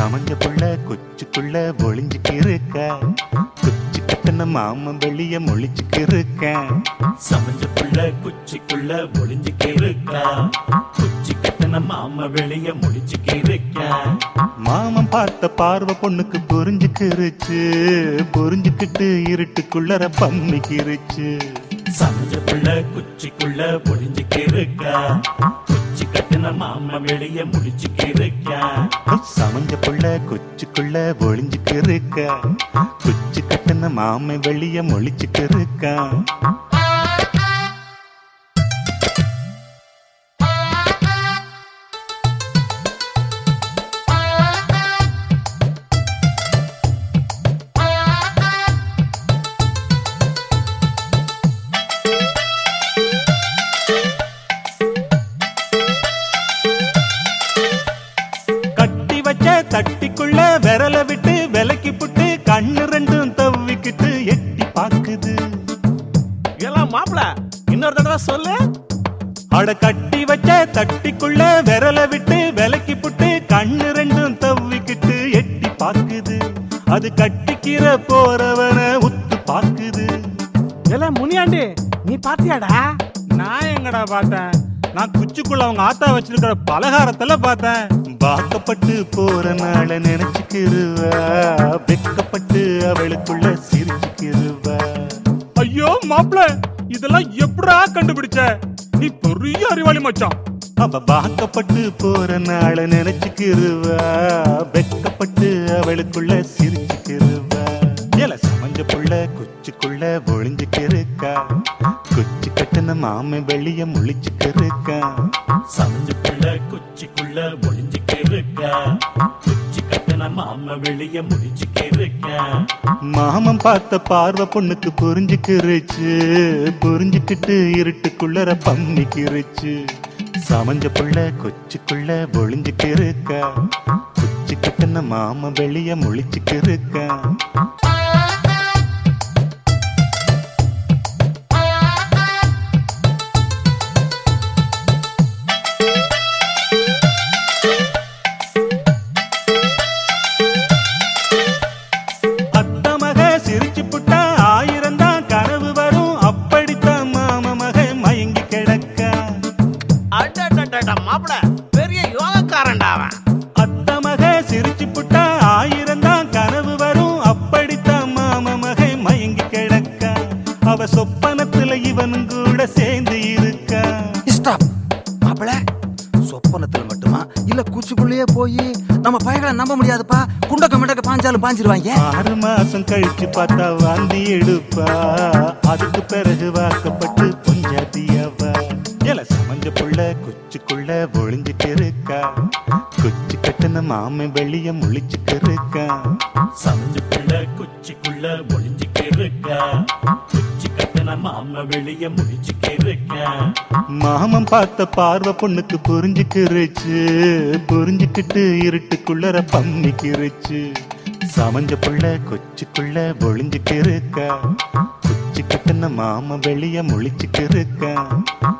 சமஞ்ச புள்ள கொச்சுக்குள்ள ஒளிஞ்சுக்கு இருக்க குச்சி கட்டின மாமன் வெளிய மொழிச்சுக்கு இருக்கேன் சமைஞ்ச புள்ள குச்சிக்குள்ள ஒளிஞ்சுக்கு இருக்கா குச்சி கட்டின மாம வெளிய முடிச்சுக்கு இருக்கா மாமன் பார்த்த பார்வை பொண்ணுக்கு புரிஞ்சுக்கிருச்சு புரிஞ்சுக்கிட்டு இருட்டுக்குள்ளர பம்மிக்கிருச்சு சமைஞ்ச புள்ள குச்சிக்குள்ள ஒளிஞ்சுக்கு இருக்கா குச்சி கட்டின மாம வெளிய முடிச்சுக்கு இருக்கா சமஞ்ச புள்ள கொச்சுக்குள்ள ஒளிஞ்சுக்கு இருக்க குச்சி கட்டின மாமன் வெளிய மொழிச்சுக்கு இருக்கான் கட்டி வச்ச தட்டிக்குள்ள விரல விட்டு விலக்கி புட்டு கண்ணு ரெண்டும் தவ்விக்கிட்டு எட்டி பாக்குது எல்லாம் மாப்பிள இன்னொரு தடவை சொல்லு அட கட்டி வச்ச தட்டிக்குள்ள விரல விட்டு விலக்கி புட்டு கண்ணு ரெண்டும் தவ்விக்கிட்டு எட்டி பாக்குது அது கட்டிக்கிற போறவன உத்து பாக்குது எல்லாம் முனியாண்டி நீ பாத்தியாடா நான் எங்கடா பார்த்தேன் நான் குச்சிக்குள்ள அவங்க ஆத்தா வச்சிருக்கிற பலகாரத்துல பார்த்தேன் வாக்கப்பட்டு போற நாள நினைச்சுக்கிருவா வெக்கப்பட்டு அவளுக்குள்ள சிரிச்சுக்கிருவா ஐயோ மாப்ள இதெல்லாம் எப்படா கண்டுபிடிச்ச நீ பெரிய அறிவாளி மச்சான் அவ வாக்கப்பட்டு போற நாள நினைச்சுக்கிருவா வெக்கப்பட்டு அவளுக்குள்ள சிரிச்சுக்கிருவா இல சமஞ்ச புள்ள குச்சிக்குள்ள ஒளிஞ்சுக்கிருக்கா குச்சி கட்டின மாமன் வெளிய முழிச்சுக்கிருக்கா சமைஞ்ச புள்ள குச்சிக்குள்ள ஒளிஞ்சுக்கு இருக்கா குச்சி கட்டின மாம வெளிய முடிச்சுக்கு இருக்கா மாமன் பார்த்த பார்வை பொண்ணுக்கு புரிஞ்சுக்கிருச்சு புரிஞ்சுக்கிட்டு இருட்டுக்குள்ளர பம்மிக்கிருச்சு சமஞ்ச புள்ள கொச்சுக்குள்ள ஒளிஞ்சுக்கிருக்கா குச்சி கட்டின மாமன் வெளிய முழிச்சுக்கிருக்கா அத்த மக சிரிச்சு புட்டா ஆயிரம் தான் கனவு வரும் அப்படித்தான் மாம மக மயங்கி கிடக்க அடடடடா மாப்பிள பெரிய யோகக்காரன்டா அவன் அத்த மக சிரிச்சு புட்டா ஆயிரம் தான் கனவு வரும் அப்படித்தான் மாம மக மயங்கி கிடக்க அவ சொப்பனத்துல இவனும் கூட சேர்ந்து இருக்கா ஸ்டாப் மாப்பிள சொப்பனத்துல மட்டுமா இல்ல குச்சிக்குள்ளேயே போய் நம்ம பயங்களை நம்ப முடியாதுப்பா குண்டக்க மிண்டக்க பாஞ்சாலும் பாஞ்சிருவாங்க ஆறு மாசம் கழிச்சு பார்த்தா வாந்தி எடுப்பா அதுக்கு பிறகு வாக்கப்பட்டு பொஞ்சாதியாவா இல சமஞ்ச புள்ள குச்சிக்குள்ள ஒளிஞ்சுட்டு இருக்கா குச்சி கட்டின மாமன் வெளிய முழிச்சுட்டு இருக்கா சமைஞ்ச புள்ள குச்சிக்குள்ள ஒளிஞ்சுக்கு இருக்கா குச்சி கட்டின மாம வெளிய முடிச்சுக்கு இருக்கா மாமன் பார்த்த பார்வை பொண்ணுக்கு புரிஞ்சுக்கிருச்சு புரிஞ்சுக்கிட்டு இருட்டுக்குள்ளர பம்மிக்கிருச்சு சமஞ்ச புள்ள கொச்சுக்குள்ள ஒளிஞ்சுக்கு இருக்கா குச்சி கட்டின மாமன் வெளிய முழிச்சுக்கு இருக்கா